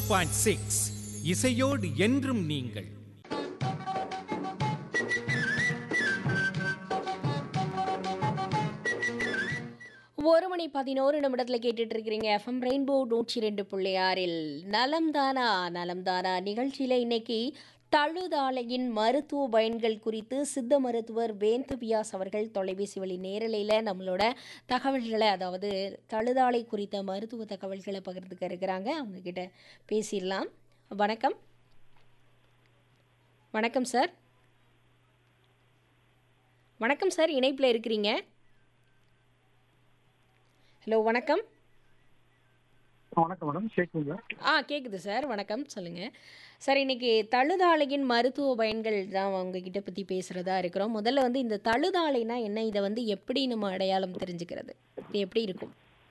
Point six இசையோடு என்றும் நீங்கள் ஒரு மணி பதினோரு நிமிடத்தில் கேட்டுட்டு இருக்கிறீங்க எஃப்எம் ரெயின்போ நூற்றி ரெண்டு புள்ளி ஆறில் நலம் தானா நலம் தானா நிகழ்ச்சியில் இன்னைக்கு தழுதாலையின் மருத்துவ பயன்கள் குறித்து சித்த மருத்துவர் வேந்து வியாஸ் அவர்கள் தொலைபேசி வழி நேரலையில் நம்மளோட தகவல்களை அதாவது தழுதாலை குறித்த மருத்துவ தகவல்களை பகிர்ந்துக்க இருக்கிறாங்க அவங்க கிட்ட பேசிடலாம் வணக்கம் வணக்கம் சார் வணக்கம் சார் இணைப்பில் இருக்கிறீங்க ஹலோ வணக்கம் வணக்கம் மேடம் கேட்குங்களா ஆ கேட்குது சார் வணக்கம் சொல்லுங்கள் சார் இன்னைக்கு தழுதாலையின் மருத்துவ பயன்கள் தான் உங்ககிட்ட பற்றி பேசுகிறதா இருக்கிறோம் முதல்ல வந்து இந்த தழுதாலைனா என்ன இதை வந்து எப்படி நம்ம அடையாளம் தெரிஞ்சுக்கிறது இது எப்படி இருக்கும்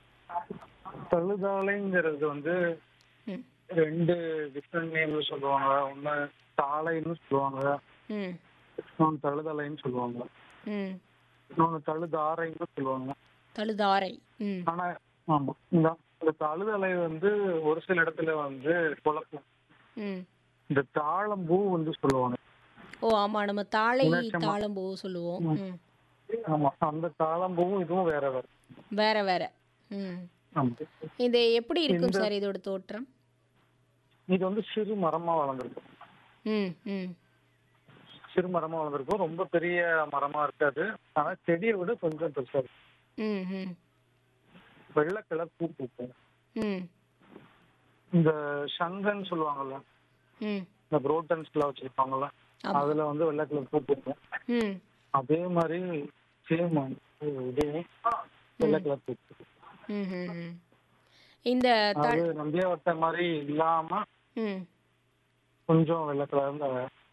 தழுதாலைங்கிறது வந்து ம் ரெண்டு டிஃப்ரெண்ட் நேம்ல சொல்லுவாங்க ஒன்று தாளைன்னு சொல்லுவாங்க ம் இன்னொன்று தழுதலைன்னு சொல்லுவாங்க ம் இன்னொன்று தழுதாரைன்னு சொல்லுவாங்க தழுதாரை ம் ஆனா ஆமா இந்த இந்த தழுதலை வந்து ஒரு சில இடத்துல வந்து குழப்பம் ம் இந்த தாழம்பூ வந்து சொல்லுவாங்க ஓ ஆமாம் நம்ம தாளை விளக்கமா. தாளம்பூ சொல்லுவோம் ம் ஆமா அந்த தாழம்பூவும் இதுவும் வேற வேற வேற வேற ம் ஆமா இது எப்படி இருக்கும் சார் இதோட தோற்றம் இது வந்து சிறு மரமா வளர்ந்துருக்கும் ம் ம் சிறு மரமா வளர்ந்துருக்கும் ரொம்ப பெரிய மரமா இருக்காது ஆனா செடியை விட கொஞ்சம் பெருசா இருக்கும் ம் ம் வெள்ளை கலர் பூ பூக்கும் ம் இந்த சங்கன்னு சொல்லுவாங்கல்ல ம் இந்த புரோட்டன்ஸ்ல வச்சிருப்பாங்கல்ல ஆமா. அதுல வந்து வெள்ளை கலர் பூ பூக்கும் ம் அதே மாதிரி சேம் இதே வெள்ளை கலர் பூ பூக்கும். ம் ம் ம். இந்த த அது நம்பிய வட்ட மாதிரி இல்லாம ம் கொஞ்சம் வெள்ளை கலர்ல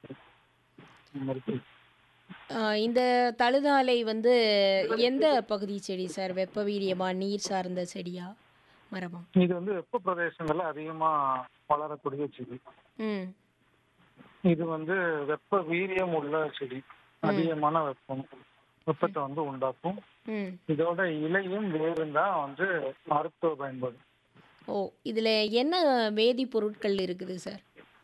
இருக்கு ஆ, இந்த தழுதாலை வந்து எந்த பகுதி செடி சார் வெப்ப வீரியமா நீர் சார்ந்த செடியா மரமா இது வந்து வெப்ப பிரதேசங்கள்ல அதிகமா வளரக்கூடிய செடி ம் இது வந்து வெப்ப வீரியம் உள்ள செடி அதிகமான வெப்பம் வெப்பத்தை வந்து உண்டாக்கும் ம் இதோட இலையும் வேரும் தான் வந்து மருத்துவ பயன்பாடு ஓ இதில் என்ன வேதிப்பொருட்கள் இருக்குது சார்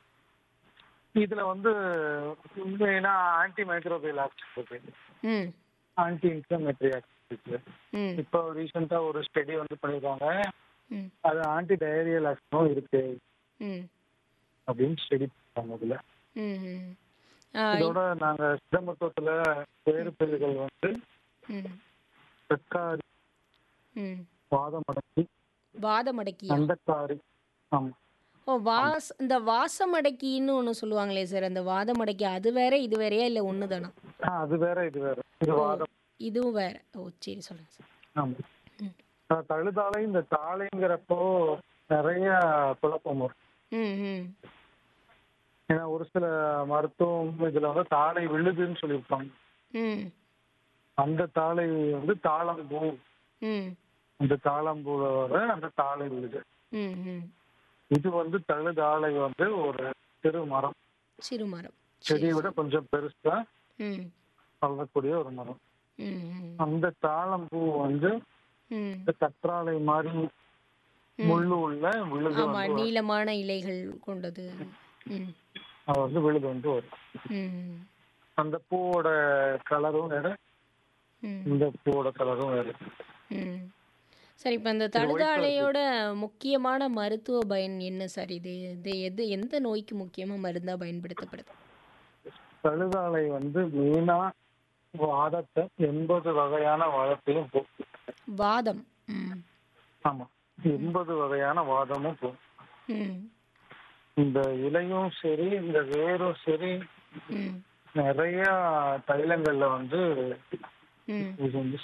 இதுல வந்து மெயினா ஆன்டி மைக்ரோபியல் ஆக்ஷன் இருக்கு ம் ஆன்டி இன்ஃபிளமேட்டரி ஆக்ஷன் இருக்கு ம் இப்போ ரீசெண்டா ஒரு ஸ்டடி வந்து பண்ணிருக்காங்க ம் அது ஆன்டி டயரியல் ஆக்ஷனும் இருக்கு ம் அப்படின்னு ஸ்டடி பண்ணாங்க இதுல ம் ம் ஆ, இதோட நாங்க சித்த மருத்துவத்துல வேறு பிரிவுகள் வந்து ம் வெக்காரி ம் வாதமடக்கி வாதமடக்கியா அண்டக்காரி ஆமா ஓ வாஸ் இந்த வாசமடக்கின்னு ஒன்று சொல்லுவாங்களே சார் அந்த வாதமடக்கி அது வேற இது வேறையா இல்லை ஒன்று தானா ஆ, அது வேற இது வேற இது வாதம் இதுவும் வேற ஓ சரி சொல்லுங்கள் சார் ஆமா ம் ஆ, தழுதாலை இந்த தாளைங்கிறப்போ நிறைய குழப்பம் வரும் ம் ம் ஏன்னா ஒரு சில மருத்துவம் இதுல வந்து தாளை விழுதுன்னு சொல்லியிருப்பாங்க ம் அந்த தாளை வந்து தாளம்பூ ம் அந்த தாளம்பூல வர அந்த தாளை விழுது ம் ம் இது வந்து தழுதாளை வந்து ஒரு சிறு மரம் சிறுமரம் செடியை விட கொஞ்சம் பெருசா ம் வளரக்கூடிய ஒரு மரம் ம் ம் அந்த தாளம்பூ வந்து ம் இந்த கற்றாழை மாதிரி முள்ளு உள்ள விழுது ஆமா வந்து நீளமான இலைகள் கொண்டது ம் அது வந்து விழுது வந்து வரும் ம் அந்த பூவோட கலரும் வேற ம் இந்த பூவோட கலரும் வேற ம் சரி இப்போ இந்த தழுதாழையோட முக்கியமான மருத்துவ பயன் என்ன சார் இது இது எது எந்த நோய்க்கு முக்கியமாக மருந்தாக பயன்படுத்தப்படுது தழுதாழை வந்து மெயினா வாதத்தை எண்பது வகையான வாதத்தையும் போக்கும் வாதம் ம் ஆமா எண்பது வகையான வாதமும் போகும் ம் இந்த இலையும் சரி இந்த வேரும் சரி ம் நிறைய தைலங்கள்ல வந்து ம் இது வந்து